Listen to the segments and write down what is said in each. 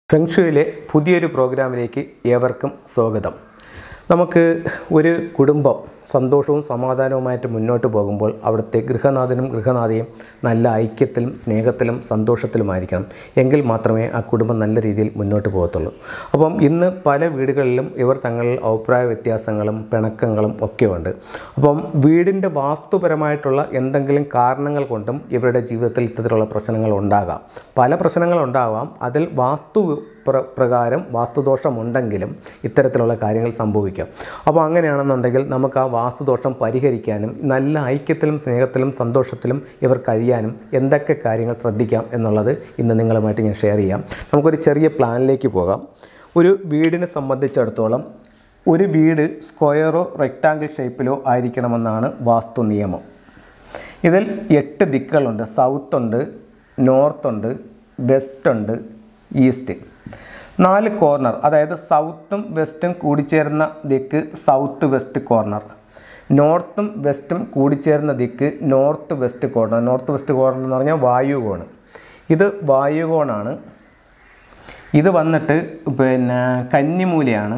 ഫെങ്ഷുയിലെ പുതിയൊരു പ്രോഗ്രാമിലേക്ക് ഏവർക്കും സ്വാഗതം നമുക്ക് ഒരു കുടുംബം സന്തോഷവും സമാധാനവുമായിട്ട് മുന്നോട്ട് പോകുമ്പോൾ അവിടുത്തെ ഗൃഹനാഥനും ഗൃഹനാഥയും നല്ല ഐക്യത്തിലും സ്നേഹത്തിലും സന്തോഷത്തിലുമായിരിക്കണം എങ്കിൽ മാത്രമേ ആ കുടുംബം നല്ല രീതിയിൽ മുന്നോട്ട് പോകത്തുള്ളൂ അപ്പം ഇന്ന് പല വീടുകളിലും ഇവർ തങ്ങളിൽ അഭിപ്രായ വ്യത്യാസങ്ങളും പിണക്കങ്ങളും ഒക്കെ ഉണ്ട് അപ്പം വീടിൻ്റെ വാസ്തുപരമായിട്ടുള്ള എന്തെങ്കിലും കാരണങ്ങൾ കൊണ്ടും ഇവരുടെ ജീവിതത്തിൽ ഇത്തരത്തിലുള്ള പ്രശ്നങ്ങൾ ഉണ്ടാകാം പല പ്രശ്നങ്ങൾ ഉണ്ടാകാം അതിൽ വാസ്തു പ്ര പ്രകാരം വാസ്തുദോഷമുണ്ടെങ്കിലും ഇത്തരത്തിലുള്ള കാര്യങ്ങൾ സംഭവിക്കാം അപ്പോൾ അങ്ങനെയാണെന്നുണ്ടെങ്കിൽ നമുക്ക് ആ വാസ്തുദോഷം പരിഹരിക്കാനും നല്ല ഐക്യത്തിലും സ്നേഹത്തിലും സന്തോഷത്തിലും ഇവർ കഴിയാനും എന്തൊക്കെ കാര്യങ്ങൾ ശ്രദ്ധിക്കാം എന്നുള്ളത് ഇന്ന് നിങ്ങളുമായിട്ട് ഞാൻ ഷെയർ ചെയ്യാം നമുക്കൊരു ചെറിയ പ്ലാനിലേക്ക് പോകാം ഒരു വീടിനെ സംബന്ധിച്ചിടത്തോളം ഒരു വീട് സ്ക്വയറോ റെക്റ്റാങ്കിൾ ഷേപ്പിലോ ആയിരിക്കണമെന്നാണ് വാസ്തു നിയമം ഇതിൽ എട്ട് ദിക്കുകളുണ്ട് സൗത്ത് ഉണ്ട് നോർത്ത് ഉണ്ട് വെസ്റ്റ് ഉണ്ട് ഈസ്റ്റ് നാല് കോർണർ അതായത് സൗത്തും വെസ്റ്റും കൂടിച്ചേർന്ന ദിക്ക് സൗത്ത് വെസ്റ്റ് കോർണർ നോർത്തും വെസ്റ്റും കൂടിച്ചേർന്ന ദിക്ക് north west corner north west corner എന്ന് പറഞ്ഞാൽ വായുകോണ് ഇത് വായുകോണാണ് ഇത് വന്നിട്ട് പിന്നെ കന്നിമൂലയാണ്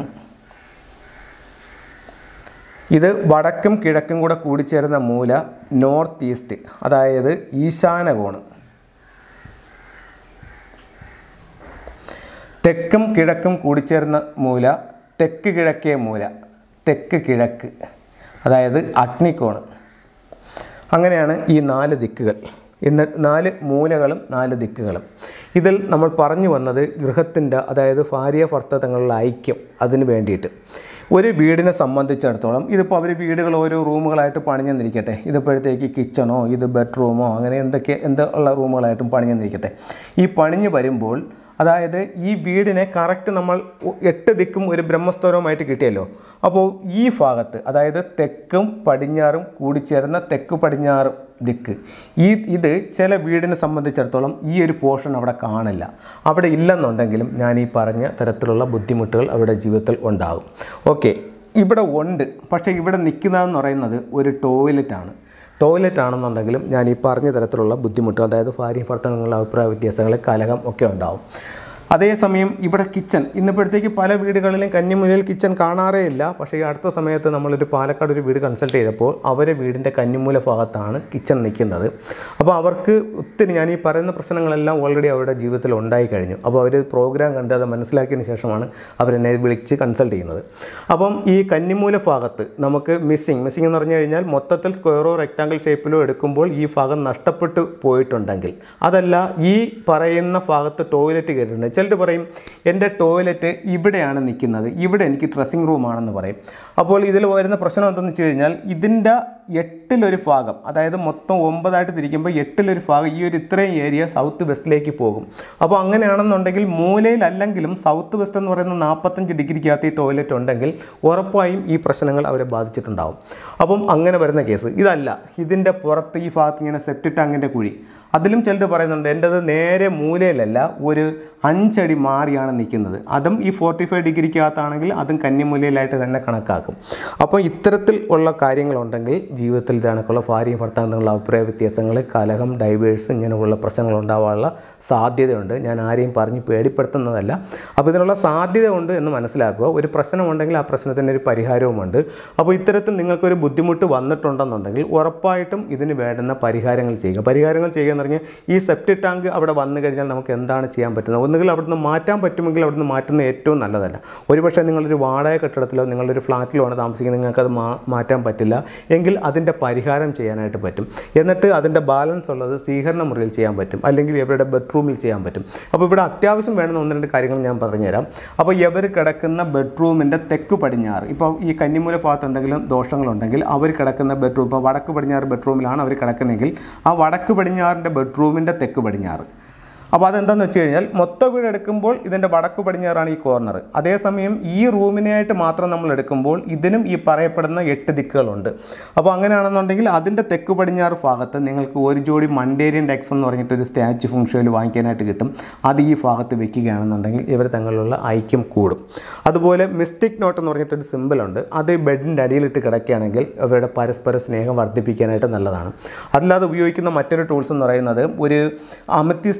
ഇത് വടക്കും കിഴക്കും കൂടെ കൂടിച്ചേരുന്ന മൂല നോർത്ത് ഈസ്റ്റ് അതായത് ഈശാന കോണ് തെക്കും കിഴക്കും കൂടിച്ചേർന്ന മൂല തെക്ക് കിഴക്കേ മൂല തെക്ക് കിഴക്ക് അതായത് അഗ്നിക്കോണ് അങ്ങനെയാണ് ഈ നാല് ദിക്കുകൾ ഇന്ന് നാല് മൂലകളും നാല് ദിക്കുകളും ഇതിൽ നമ്മൾ പറഞ്ഞു വന്നത് ഗൃഹത്തിൻ്റെ അതായത് ഭാര്യ ഭർത്ത തങ്ങളുടെ ഐക്യം അതിന് വേണ്ടിയിട്ട് ഒരു വീടിനെ സംബന്ധിച്ചിടത്തോളം ഇതിപ്പോൾ അവർ വീടുകൾ ഓരോ റൂമുകളായിട്ട് പണിഞ്ഞെന്നിരിക്കട്ടെ ഇതിപ്പോഴത്തേക്ക് കിച്ചണോ ഇത് ബെഡ്റൂമോ അങ്ങനെ എന്തൊക്കെ എന്ത് ഉള്ള റൂമുകളായിട്ടും പണിഞ്ഞെന്നിരിക്കട്ടെ ഈ പണിഞ്ഞ് വരുമ്പോൾ അതായത് ഈ വീടിനെ കറക്റ്റ് നമ്മൾ എട്ട് ദിക്കും ഒരു ബ്രഹ്മസ്തോരവുമായിട്ട് കിട്ടിയല്ലോ അപ്പോൾ ഈ ഭാഗത്ത് അതായത് തെക്കും പടിഞ്ഞാറും കൂടിച്ചേർന്ന തെക്ക് പടിഞ്ഞാറ് ദിക്ക് ഈ ഇത് ചില വീടിനെ സംബന്ധിച്ചിടത്തോളം ഈ ഒരു പോർഷൻ അവിടെ കാണില്ല അവിടെ ഇല്ലെന്നുണ്ടെങ്കിലും ഞാൻ ഈ പറഞ്ഞ തരത്തിലുള്ള ബുദ്ധിമുട്ടുകൾ അവരുടെ ജീവിതത്തിൽ ഉണ്ടാകും ഓക്കെ ഇവിടെ ഉണ്ട് പക്ഷേ ഇവിടെ നിൽക്കുന്നതെന്ന് പറയുന്നത് ഒരു ടോയ്ലറ്റാണ് ടോയ്ലറ്റ് ആണെന്നുണ്ടെങ്കിലും ഞാൻ ഈ പറഞ്ഞ തരത്തിലുള്ള ബുദ്ധിമുട്ടുകൾ അതായത് ഭാര്യ ഭർത്തങ്ങളുടെ അഭിപ്രായ വ്യത്യാസങ്ങൾ കലഹം ഒക്കെ ഉണ്ടാവും അതേസമയം ഇവിടെ കിച്ചൺ ഇന്നിപ്പോഴത്തേക്ക് പല വീടുകളിലും കന്നിമുലയിൽ കിച്ചൺ കാണാറേ ഇല്ല പക്ഷേ ഈ അടുത്ത സമയത്ത് നമ്മളൊരു പാലക്കാട് ഒരു വീട് കൺസൾട്ട് ചെയ്തപ്പോൾ അവരെ വീടിൻ്റെ കന്നിമൂല ഭാഗത്താണ് കിച്ചൺ നിൽക്കുന്നത് അപ്പോൾ അവർക്ക് ഒത്തിരി ഞാൻ ഈ പറയുന്ന പ്രശ്നങ്ങളെല്ലാം ഓൾറെഡി അവരുടെ ജീവിതത്തിൽ ഉണ്ടായി കഴിഞ്ഞു അപ്പോൾ അവർ പ്രോഗ്രാം കണ്ട് അത് മനസ്സിലാക്കിയതിന് ശേഷമാണ് അവരെന്നെ വിളിച്ച് കൺസൾട്ട് ചെയ്യുന്നത് അപ്പം ഈ കന്നിമൂല ഭാഗത്ത് നമുക്ക് മിസ്സിങ് മിസ്സിങ് എന്ന് പറഞ്ഞു കഴിഞ്ഞാൽ മൊത്തത്തിൽ സ്ക്വയറോ റെക്റ്റാങ്കിൾ ഷേപ്പിലോ എടുക്കുമ്പോൾ ഈ ഭാഗം നഷ്ടപ്പെട്ടു പോയിട്ടുണ്ടെങ്കിൽ അതല്ല ഈ പറയുന്ന ഭാഗത്ത് ടോയ്ലറ്റ് കയറിയിട്ടുണ്ട് ചിലർ പറയും എൻ്റെ ടോയ്ലറ്റ് ഇവിടെയാണ് നിൽക്കുന്നത് ഇവിടെ എനിക്ക് ഡ്രസ്സിംഗ് റൂമാണെന്ന് പറയും അപ്പോൾ ഇതിൽ വരുന്ന പ്രശ്നം എന്തെന്ന് വെച്ച് കഴിഞ്ഞാൽ ഇതിൻ്റെ എട്ടിലൊരു ഭാഗം അതായത് മൊത്തം ഒമ്പതായിട്ട് തിരിക്കുമ്പോൾ എട്ടിലൊരു ഭാഗം ഈ ഒരു ഇത്രയും ഏരിയ സൗത്ത് വെസ്റ്റിലേക്ക് പോകും അപ്പോൾ അങ്ങനെയാണെന്നുണ്ടെങ്കിൽ മൂലയിലല്ലെങ്കിലും സൗത്ത് വെസ്റ്റ് എന്ന് പറയുന്ന നാൽപ്പത്തഞ്ച് ഡിഗ്രിക്കകത്ത് ഈ ടോയ്ലറ്റ് ഉണ്ടെങ്കിൽ ഉറപ്പായും ഈ പ്രശ്നങ്ങൾ അവരെ ബാധിച്ചിട്ടുണ്ടാവും അപ്പം അങ്ങനെ വരുന്ന കേസ് ഇതല്ല ഇതിൻ്റെ പുറത്ത് ഈ ഭാഗത്ത് ഇങ്ങനെ സെപ്റ്റി ടാങ്കിൻ്റെ കുഴി അതിലും ചിലർ പറയുന്നുണ്ട് എൻ്റെത് നേരെ മൂലയിലല്ല ഒരു അഞ്ചടി മാറിയാണ് നിൽക്കുന്നത് അതും ഈ ഫോർട്ടി ഫൈവ് ഡിഗ്രിക്കകത്താണെങ്കിൽ അതും കന്നിമൂലയിലായിട്ട് തന്നെ കണക്കാക്കും അപ്പോൾ ഇത്തരത്തിൽ ഉള്ള കാര്യങ്ങളുണ്ടെങ്കിൽ ജീവിതത്തിൽ ഇതണക്കുള്ള ഭാര്യയും ഭർത്താവും തമ്മിലുള്ള അഭിപ്രായ വ്യത്യാസങ്ങൾ കലഹം ഡൈവേഴ്സ് ഇങ്ങനെയുള്ള പ്രശ്നങ്ങൾ ഉണ്ടാവാനുള്ള സാധ്യതയുണ്ട് ഞാൻ ആരെയും പറഞ്ഞ് പേടിപ്പെടുത്തുന്നതല്ല അപ്പോൾ ഇതിനുള്ള സാധ്യത ഉണ്ട് എന്ന് മനസ്സിലാക്കുക ഒരു പ്രശ്നമുണ്ടെങ്കിൽ ആ പ്രശ്നത്തിന് ഒരു പരിഹാരവുമുണ്ട് അപ്പോൾ ഇത്തരത്തിൽ നിങ്ങൾക്കൊരു ബുദ്ധിമുട്ട് വന്നിട്ടുണ്ടെന്നുണ്ടെങ്കിൽ ഉറപ്പായിട്ടും ഇതിന് വേണ്ടുന്ന പരിഹാരങ്ങൾ ചെയ്യുക പരിഹാരങ്ങൾ ചെയ്യുക എന്ന് പറഞ്ഞാൽ ഈ സെപ്റ്റി ടാങ്ക് അവിടെ വന്നു കഴിഞ്ഞാൽ നമുക്ക് എന്താണ് ചെയ്യാൻ പറ്റുന്നത് ഒന്നുകിൽ അവിടുന്ന് മാറ്റാൻ പറ്റുമെങ്കിൽ അവിടുന്ന് മാറ്റുന്നത് ഏറ്റവും നല്ലതല്ല ഒരുപക്ഷെ നിങ്ങളൊരു വാടക കെട്ടിടത്തിലോ നിങ്ങളൊരു ഫ്ലാറ്റിലോ ആണ് താമസിക്കുന്നത് നിങ്ങൾക്കത് മാ മാറ്റാൻ പറ്റില്ല എങ്കിൽ അതിൻ്റെ പരിഹാരം ചെയ്യാനായിട്ട് പറ്റും എന്നിട്ട് അതിൻ്റെ ബാലൻസ് ഉള്ളത് സ്വീകരണ മുറിയിൽ ചെയ്യാൻ പറ്റും അല്ലെങ്കിൽ ഇവരുടെ ബെഡ്റൂമിൽ ചെയ്യാൻ പറ്റും അപ്പോൾ ഇവിടെ അത്യാവശ്യം വേണമെന്ന് ഒന്ന് രണ്ട് കാര്യങ്ങൾ ഞാൻ പറഞ്ഞുതരാം അപ്പോൾ ഇവർ കിടക്കുന്ന ബെഡ്റൂമിൻ്റെ തെക്ക് പടിഞ്ഞാറ് ഇപ്പോൾ ഈ കന്നിമൂല ഭാഗത്ത് എന്തെങ്കിലും ദോഷങ്ങളുണ്ടെങ്കിൽ അവർ കിടക്കുന്ന ബെഡ്റൂം ഇപ്പോൾ വടക്ക് പടിഞ്ഞാറ് ബെഡ്റൂമിലാണ് അവർ കിടക്കുന്നതെങ്കിൽ ആ വടക്ക് പടിഞ്ഞാറിൻ്റെ ബെഡ്റൂമിൻ്റെ തെക്ക് പടിഞ്ഞാറ് അപ്പോൾ അതെന്താണെന്ന് വെച്ച് കഴിഞ്ഞാൽ മൊത്തം വീട് എടുക്കുമ്പോൾ ഇതിൻ്റെ വടക്ക് പടിഞ്ഞാറാണ് ഈ കോർണർ അതേസമയം ഈ റൂമിനായിട്ട് മാത്രം നമ്മൾ എടുക്കുമ്പോൾ ഇതിനും ഈ പറയപ്പെടുന്ന എട്ട് ദിക്കുകളുണ്ട് അപ്പോൾ അങ്ങനെയാണെന്നുണ്ടെങ്കിൽ അതിൻ്റെ തെക്ക് പടിഞ്ഞാറ് ഭാഗത്ത് നിങ്ങൾക്ക് ഒരു ജോഡി മണ്ടേരിയൻ ഡെക്സ് എന്ന് പറഞ്ഞിട്ട് ഒരു സ്റ്റാച്ചു ഫംഗ്ഷനിൽ വാങ്ങിക്കാനായിട്ട് കിട്ടും അത് ഈ ഭാഗത്ത് വെക്കുകയാണെന്നുണ്ടെങ്കിൽ ഇവർ തങ്ങളിലുള്ള ഐക്യം കൂടും അതുപോലെ മിസ്റ്റിക് നോട്ട് എന്ന് പറഞ്ഞിട്ടൊരു സിമ്പിളുണ്ട് അത് ബെഡിൻ്റെ അടിയിലിട്ട് കിടക്കുകയാണെങ്കിൽ അവരുടെ പരസ്പര സ്നേഹം വർദ്ധിപ്പിക്കാനായിട്ട് നല്ലതാണ് അല്ലാതെ ഉപയോഗിക്കുന്ന മറ്റൊരു ടൂൾസ് എന്ന് പറയുന്നത് ഒരു അമത്തിസ്റ്റ് എന്ന് പറഞ്ഞിട്ട്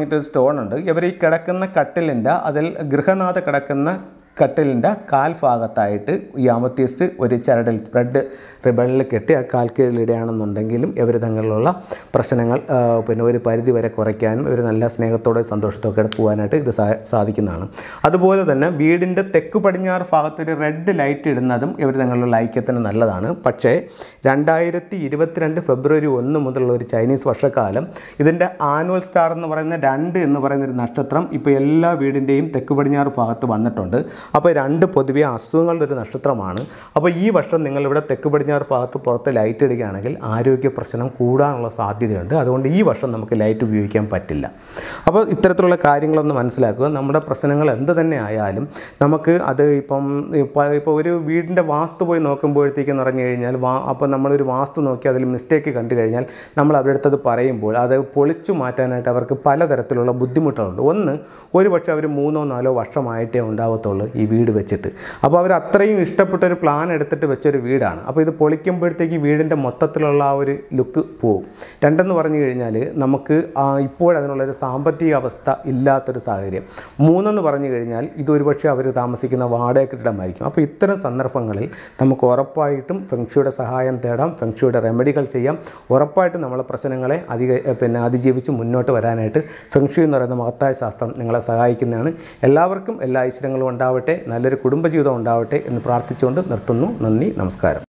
പറഞ്ഞിട്ടൊരു സ്റ്റോൺ ഉണ്ട് ഇവർ ഈ കിടക്കുന്ന കട്ടിലിൻ്റെ അതിൽ ഗൃഹനാഥ കിടക്കുന്ന കട്ടിലിൻ്റെ കാൽഭാഗത്തായിട്ട് ഈ അമത്യസ്റ്റ് ഒരു ചരടിൽ ബ്രെഡ് റിബണിൽ കെട്ടി ആ കാൽ കീഴിലിടുകയാണെന്നുണ്ടെങ്കിലും ഇവർ തമ്മിലുള്ള പ്രശ്നങ്ങൾ ആ, പിന്നെ ഒരു പരിധി വരെ കുറയ്ക്കാനും ഇവർ നല്ല സ്നേഹത്തോടെ സന്തോഷത്തോടെ പോകാനായിട്ട് ഇത് സാ സാധിക്കുന്നതാണ് അതുപോലെ തന്നെ വീടിൻ്റെ തെക്ക് പടിഞ്ഞാറ് ഭാഗത്തൊരു റെഡ് ലൈറ്റ് ഇടുന്നതും ഇവർ തമ്മിലുള്ള ഐക്യത്തിന് നല്ലതാണ് പക്ഷേ രണ്ടായിരത്തി ഇരുപത്തിരണ്ട് ഫെബ്രുവരി ഒന്ന് മുതലുള്ള ഒരു ചൈനീസ് വർഷക്കാലം ഇതിൻ്റെ ആനുവൽ സ്റ്റാർ എന്ന് പറയുന്ന രണ്ട് എന്ന് പറയുന്ന ഒരു നക്ഷത്രം ഇപ്പോൾ എല്ലാ വീടിൻ്റെയും തെക്ക് പടിഞ്ഞാറ് ഭാഗത്ത് വന്നിട്ടുണ്ട് അപ്പോൾ രണ്ട് പൊതുവെ അസുഖങ്ങളുടെ ഒരു നക്ഷത്രമാണ് അപ്പോൾ ഈ വർഷം നിങ്ങളിവിടെ തെക്ക് പടിഞ്ഞാറ് ഭാഗത്ത് പുറത്ത് ലൈറ്റ് ഇടുകയാണെങ്കിൽ ആരോഗ്യ പ്രശ്നം കൂടാനുള്ള സാധ്യതയുണ്ട് അതുകൊണ്ട് ഈ വർഷം നമുക്ക് ലൈറ്റ് ഉപയോഗിക്കാൻ പറ്റില്ല അപ്പോൾ ഇത്തരത്തിലുള്ള കാര്യങ്ങളൊന്ന് മനസ്സിലാക്കുക നമ്മുടെ പ്രശ്നങ്ങൾ എന്ത് തന്നെ ആയാലും നമുക്ക് അത് ഇപ്പം ഇപ്പം ഇപ്പോൾ ഒരു വീടിൻ്റെ വാസ്തു പോയി നോക്കുമ്പോഴത്തേക്കെന്ന് പറഞ്ഞു കഴിഞ്ഞാൽ വാ അപ്പോൾ നമ്മളൊരു വാസ്തു നോക്കി അതിൽ മിസ്റ്റേക്ക് കണ്ടു കഴിഞ്ഞാൽ നമ്മൾ അവരുടെ അടുത്തത് പറയുമ്പോൾ അത് പൊളിച്ചു മാറ്റാനായിട്ട് അവർക്ക് പലതരത്തിലുള്ള ബുദ്ധിമുട്ടുകളുണ്ട് ഒന്ന് ഒരു പക്ഷേ അവർ മൂന്നോ നാലോ വർഷമായിട്ടേ ഉണ്ടാവത്തുള്ളൂ ഈ വീട് വെച്ചിട്ട് അപ്പോൾ അവർ അത്രയും ഇഷ്ടപ്പെട്ട ഒരു പ്ലാൻ എടുത്തിട്ട് വെച്ചൊരു വീടാണ് അപ്പോൾ ഇത് പൊളിക്കുമ്പോഴത്തേക്ക് വീടിൻ്റെ മൊത്തത്തിലുള്ള ആ ഒരു ലുക്ക് പോവും രണ്ടെന്ന് പറഞ്ഞു കഴിഞ്ഞാൽ നമുക്ക് ആ ഇപ്പോഴതിനുള്ളൊരു സാമ്പത്തിക അവസ്ഥ ഇല്ലാത്തൊരു സാഹചര്യം മൂന്നെന്ന് പറഞ്ഞു കഴിഞ്ഞാൽ ഇത് ഒരുപക്ഷെ അവർ താമസിക്കുന്ന വാടക കെട്ടിടമായിരിക്കും അപ്പോൾ ഇത്തരം സന്ദർഭങ്ങളിൽ നമുക്ക് ഉറപ്പായിട്ടും ഫെങ്ഷിയുടെ സഹായം തേടാം ഫെങ്ഷിയുടെ റെമഡികൾ ചെയ്യാം ഉറപ്പായിട്ടും നമ്മളെ പ്രശ്നങ്ങളെ അധിക പിന്നെ അതിജീവിച്ച് മുന്നോട്ട് വരാനായിട്ട് ഫെങ്ഷു എന്ന് പറയുന്ന മഹത്തായ ശാസ്ത്രം നിങ്ങളെ സഹായിക്കുന്നതാണ് എല്ലാവർക്കും എല്ലാ ഐശ്വര്യങ്ങളും ഉണ്ടാവട്ടെ നല്ലൊരു കുടുംബജീവിതം ഉണ്ടാവട്ടെ എന്ന് പ്രാർത്ഥിച്ചുകൊണ്ട് നിർത്തുന്നു നന്ദി നമസ്കാരം